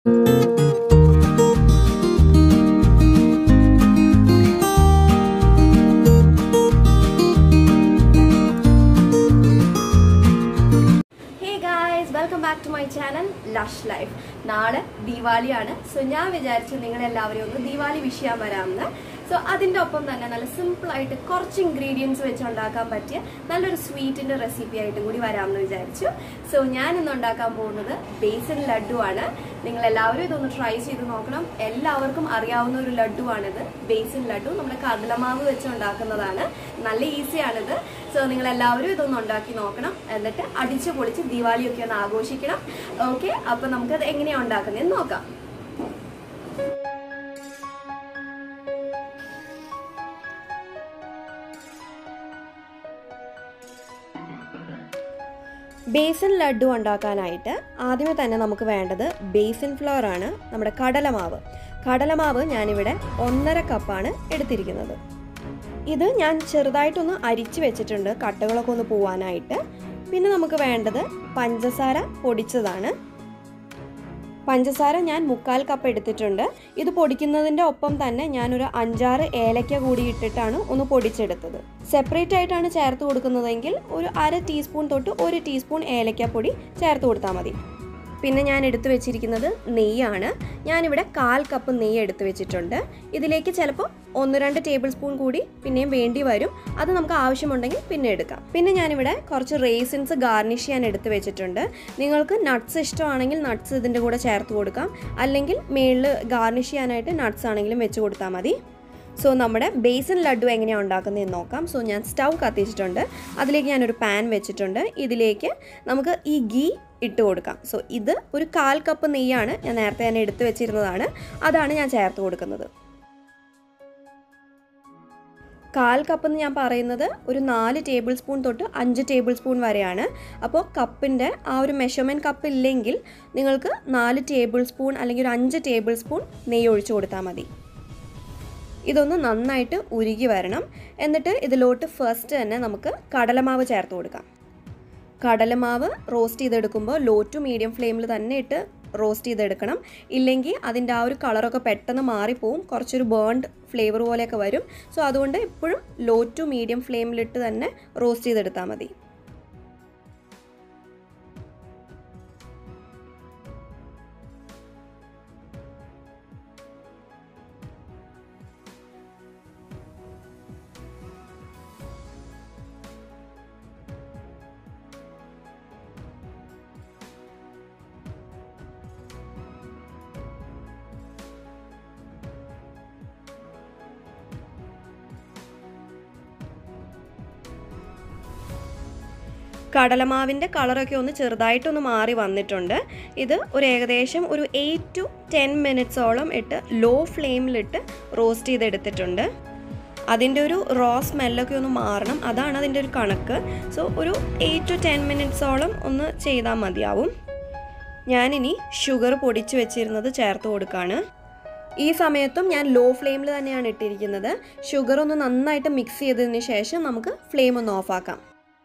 hey guys welcome back to my channel lush life നാളെ ദീപാവലിയാണ് so ഞാൻ വിചാരിച്ചു നിങ്ങൾ എല്ലാവരെയും ഒന്ന് ദീപാവലി വിഷ് ചെയ്യാൻ വരാമെന്ന് സോ അതിൻ്റെ ഒപ്പം തന്നെ നല്ല സിമ്പിൾ ആയിട്ട് കുറച്ച് ഇൻഗ്രീഡിയൻസ് വെച്ച് ഉണ്ടാക്കാൻ പറ്റിയ നല്ലൊരു സ്വീറ്റിന്റെ റെസിപ്പി ആയിട്ട് കൂടി വരാമെന്ന് വിചാരിച്ചു സോ ഞാൻ ഇന്ന് ഉണ്ടാക്കാൻ പോകുന്നത് ബേസൻ ലഡു ആണ് നിങ്ങൾ എല്ലാവരും ഇതൊന്ന് ട്രൈ ചെയ്ത് നോക്കണം എല്ലാവർക്കും അറിയാവുന്ന ഒരു ലഡു ആണിത് ബേസൻ ലഡു നമ്മുടെ കടലമാവ് വെച്ച് ഉണ്ടാക്കുന്നതാണ് നല്ല ഈസിയാണിത് സോ നിങ്ങൾ എല്ലാവരും ഇതൊന്ന് ഉണ്ടാക്കി നോക്കണം എന്നിട്ട് അടിച്ചു പൊളിച്ച് ദിവാലിയൊക്കെ ഒന്ന് ആഘോഷിക്കണം ഓക്കെ അപ്പൊ നമുക്കത് എങ്ങനെയാണ് ഉണ്ടാക്കുന്നതെന്ന് നോക്കാം ബേസൻ ലഡു ഉണ്ടാക്കാനായിട്ട് ആദ്യമേ തന്നെ നമുക്ക് വേണ്ടത് ബേസൻ ഫ്ലോർ ആണ് നമ്മുടെ കടലമാവ് കടലമാവ് ഞാനിവിടെ ഒന്നര കപ്പാണ് എടുത്തിരിക്കുന്നത് ഇത് ഞാൻ ചെറുതായിട്ടൊന്ന് അരിച്ചു വെച്ചിട്ടുണ്ട് കട്ടകളൊക്കെ ഒന്ന് പോവാനായിട്ട് പിന്നെ നമുക്ക് വേണ്ടത് പഞ്ചസാര പൊടിച്ചതാണ് പഞ്ചസാര ഞാൻ മുക്കാൽ കപ്പ് എടുത്തിട്ടുണ്ട് ഇത് പൊടിക്കുന്നതിൻ്റെ ഒപ്പം തന്നെ ഞാനൊരു അഞ്ചാറ് ഏലക്ക കൂടി ഇട്ടിട്ടാണ് ഒന്ന് പൊടിച്ചെടുത്തത് സെപ്പറേറ്റ് ആയിട്ടാണ് ചേർത്ത് കൊടുക്കുന്നതെങ്കിൽ ഒരു അര ടീസ്പൂൺ തൊട്ട് ഒരു ടീസ്പൂൺ ഏലക്കപ്പൊടി ചേർത്ത് കൊടുത്താൽ മതി പിന്നെ ഞാൻ എടുത്തു വെച്ചിരിക്കുന്നത് നെയ്യാണ് ഞാനിവിടെ കാൽ കപ്പ് നെയ്യ് എടുത്തു വെച്ചിട്ടുണ്ട് ഇതിലേക്ക് ചിലപ്പോൾ ഒന്ന് രണ്ട് ടേബിൾ സ്പൂൺ കൂടി പിന്നെയും വേണ്ടി വരും അത് നമുക്ക് ആവശ്യമുണ്ടെങ്കിൽ പിന്നെ എടുക്കാം പിന്നെ ഞാനിവിടെ കുറച്ച് റേസിൻസ് ഗാർണിഷ് ചെയ്യാൻ എടുത്തു വെച്ചിട്ടുണ്ട് നിങ്ങൾക്ക് നട്ട്സ് ഇഷ്ടമാണെങ്കിൽ നട്ട്സ് ഇതിൻ്റെ കൂടെ ചേർത്ത് കൊടുക്കാം അല്ലെങ്കിൽ മേളിൽ ഗാർണിഷ് ചെയ്യാനായിട്ട് നട്ട്സ് ആണെങ്കിലും വെച്ച് കൊടുത്താൽ മതി സോ നമ്മുടെ ബേസൻ ലഡു എങ്ങനെയാണ് ഉണ്ടാക്കുന്നതെന്ന് നോക്കാം സോ ഞാൻ സ്റ്റൗ കത്തിച്ചിട്ടുണ്ട് അതിലേക്ക് ഞാനൊരു പാൻ വെച്ചിട്ടുണ്ട് ഇതിലേക്ക് നമുക്ക് ഈ ഗീ ഇട്ട് കൊടുക്കാം സോ ഇത് ഒരു കാൽ കപ്പ് നെയ്യാണ് ഞാൻ നേരത്തെ തന്നെ എടുത്തു വെച്ചിരുന്നതാണ് അതാണ് ഞാൻ ചേർത്ത് കൊടുക്കുന്നത് കാൽ കപ്പ് എന്ന് ഞാൻ പറയുന്നത് ഒരു നാല് ടേബിൾ സ്പൂൺ തൊട്ട് അഞ്ച് ടേബിൾ സ്പൂൺ വരെയാണ് അപ്പോൾ കപ്പിൻ്റെ ആ ഒരു മെഷർമെൻറ്റ് കപ്പ് ഇല്ലെങ്കിൽ നിങ്ങൾക്ക് നാല് ടേബിൾ സ്പൂൺ അല്ലെങ്കിൽ ഒരു അഞ്ച് ടേബിൾ സ്പൂൺ നെയ്യ് ഒഴിച്ചു കൊടുത്താൽ മതി ഇതൊന്ന് നന്നായിട്ട് ഉരുകി വരണം എന്നിട്ട് ഇതിലോട്ട് ഫസ്റ്റ് തന്നെ നമുക്ക് കടലമാവ് ചേർത്ത് കൊടുക്കാം കടലമാവ് റോസ്റ്റ് ചെയ്തെടുക്കുമ്പോൾ ലോ ടു മീഡിയം ഫ്ലെയിമിൽ തന്നെ ഇട്ട് റോസ്റ്റ് ചെയ്തെടുക്കണം ഇല്ലെങ്കിൽ അതിൻ്റെ ആ ഒരു കളറൊക്കെ പെട്ടെന്ന് മാറിപ്പോവും കുറച്ചൊരു ബേൺഡ് ഫ്ലേവർ പോലെയൊക്കെ വരും സോ അതുകൊണ്ട് എപ്പോഴും ലോ ടു മീഡിയം ഫ്ലെയിമിലിട്ട് തന്നെ റോസ്റ്റ് ചെയ്തെടുത്താൽ മതി കടലമാവിൻ്റെ കളറൊക്കെ ഒന്ന് ചെറുതായിട്ടൊന്ന് മാറി വന്നിട്ടുണ്ട് ഇത് ഒരു ഏകദേശം ഒരു എയ്റ്റ് ടു ടെൻ മിനിറ്റ്സോളം ഇട്ട് ലോ ഫ്ലെയിമിലിട്ട് റോസ്റ്റ് ചെയ്തെടുത്തിട്ടുണ്ട് അതിൻ്റെ ഒരു റോ സ്മെല്ലൊക്കെ ഒന്ന് മാറണം അതാണ് അതിൻ്റെ ഒരു കണക്ക് സോ ഒരു എയ്റ്റ് ടു ടെൻ മിനിറ്റ്സോളം ഒന്ന് ചെയ്താൽ മതിയാവും ഞാനിനി ഷുഗർ പൊടിച്ച് വെച്ചിരുന്നത് ചേർത്ത് കൊടുക്കുകയാണ് ഈ സമയത്തും ഞാൻ ലോ ഫ്ലെയിമിൽ തന്നെയാണ് ഇട്ടിരിക്കുന്നത് ഷുഗർ ഒന്ന് നന്നായിട്ട് മിക്സ് ചെയ്തതിന് ശേഷം നമുക്ക് ഫ്ലെയിം ഒന്ന് ഓഫാക്കാം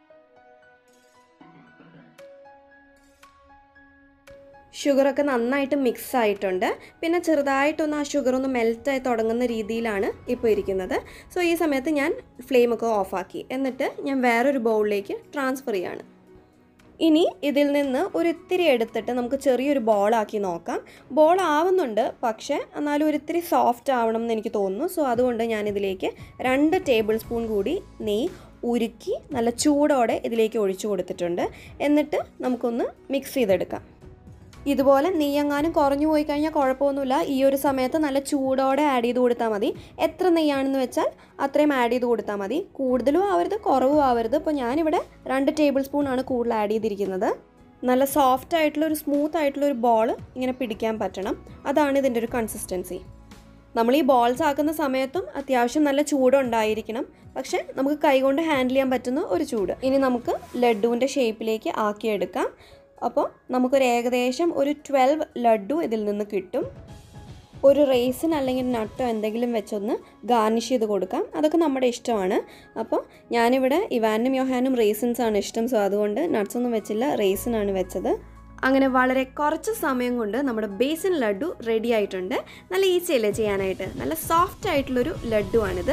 ഷുഗറൊക്കെ നന്നായിട്ട് മിക്സ് ആയിട്ടുണ്ട് പിന്നെ ചെറുതായിട്ടൊന്ന് ആ ഷുഗർ ഒന്ന് മെൽറ്റായി തുടങ്ങുന്ന രീതിയിലാണ് ഇപ്പോൾ ഇരിക്കുന്നത് സോ ഈ സമയത്ത് ഞാൻ ഫ്ലെയിമൊക്കെ ഓഫാക്കി എന്നിട്ട് ഞാൻ വേറൊരു ബൗളിലേക്ക് ട്രാൻസ്ഫർ ചെയ്യാണ് ഇനി ഇതിൽ നിന്ന് ഒരു ഇത്തിരി എടുത്തിട്ട് നമുക്ക് ചെറിയൊരു ബോളാക്കി നോക്കാം ബോൾ ആവുന്നുണ്ട് പക്ഷേ എന്നാലും ഒരു ഇത്തിരി സോഫ്റ്റ് ആവണം എന്ന് എനിക്ക് തോന്നുന്നു സോ അതുകൊണ്ട് ഞാനിതിലേക്ക് രണ്ട് ടേബിൾ സ്പൂൺ കൂടി നെയ്യ് ഉരുക്കി നല്ല ചൂടോടെ ഇതിലേക്ക് ഒഴിച്ചു കൊടുത്തിട്ടുണ്ട് എന്നിട്ട് നമുക്കൊന്ന് മിക്സ് ചെയ്തെടുക്കാം ഇതുപോലെ നെയ്യെങ്ങാനും കുറഞ്ഞു പോയി കഴിഞ്ഞാൽ കുഴപ്പമൊന്നുമില്ല ഈ ഒരു സമയത്ത് നല്ല ചൂടോടെ ആഡ് ചെയ്ത് കൊടുത്താൽ മതി എത്ര നെയ്യാണെന്ന് വെച്ചാൽ അത്രയും ആഡ് ചെയ്ത് കൊടുത്താൽ മതി കൂടുതലും ആവരുത് കുറവും ആവരുത് ഇപ്പോൾ ഞാനിവിടെ രണ്ട് ടേബിൾ സ്പൂൺ ആണ് കൂടുതൽ ആഡ് ചെയ്തിരിക്കുന്നത് നല്ല സോഫ്റ്റ് ആയിട്ടുള്ള ഒരു സ്മൂത്ത് ആയിട്ടുള്ള ഒരു ബോൾ ഇങ്ങനെ പിടിക്കാൻ പറ്റണം അതാണ് ഇതിൻ്റെ ഒരു കൺസിസ്റ്റൻസി നമ്മൾ ഈ ബോൾസ് ആക്കുന്ന സമയത്തും അത്യാവശ്യം നല്ല ചൂടുണ്ടായിരിക്കണം പക്ഷേ നമുക്ക് കൈകൊണ്ട് ഹാൻഡിൽ ചെയ്യാൻ പറ്റുന്ന ഒരു ചൂട് ഇനി നമുക്ക് ലഡുവിൻ്റെ ഷേപ്പിലേക്ക് ആക്കിയെടുക്കാം അപ്പോൾ നമുക്കൊരു ഏകദേശം ഒരു ട്വൽവ് ലഡു ഇതിൽ നിന്ന് കിട്ടും ഒരു റേസിൻ അല്ലെങ്കിൽ നട്ടോ എന്തെങ്കിലും വെച്ചൊന്ന് ഗാർണിഷ് ചെയ്ത് കൊടുക്കാം അതൊക്കെ നമ്മുടെ ഇഷ്ടമാണ് അപ്പോൾ ഞാനിവിടെ ഇവാനും യോഹാനും റേസിൻസ് ആണ് ഇഷ്ടം സോ അതുകൊണ്ട് നട്ട്സ് ഒന്നും വെച്ചില്ല റേസിനാണ് വെച്ചത് അങ്ങനെ വളരെ കുറച്ച് സമയം കൊണ്ട് നമ്മുടെ ബേസൻ ലഡു റെഡി ആയിട്ടുണ്ട് നല്ല ഈസി അല്ലേ ചെയ്യാനായിട്ട് നല്ല സോഫ്റ്റ് ആയിട്ടുള്ളൊരു ലഡു ആണിത്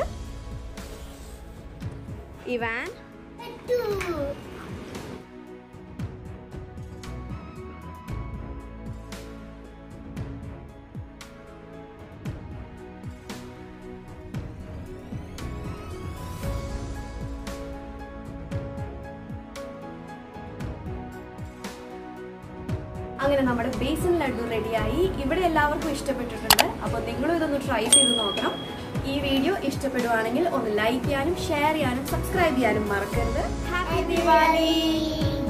ഇവാൻ അങ്ങനെ നമ്മുടെ ബേസൻ ലഡു റെഡിയായി ഇവിടെ എല്ലാവർക്കും ഇഷ്ടപ്പെട്ടിട്ടുണ്ട് അപ്പോൾ നിങ്ങളും ഇതൊന്ന് ട്രൈ ചെയ്ത് നോക്കണം ഈ വീഡിയോ ഇഷ്ടപ്പെടുവാണെങ്കിൽ ഒന്ന് ലൈക്ക് ചെയ്യാനും ഷെയർ ചെയ്യാനും സബ്സ്ക്രൈബ് ചെയ്യാനും മറക്കരുത് ഹാപ്പി ദിവാലി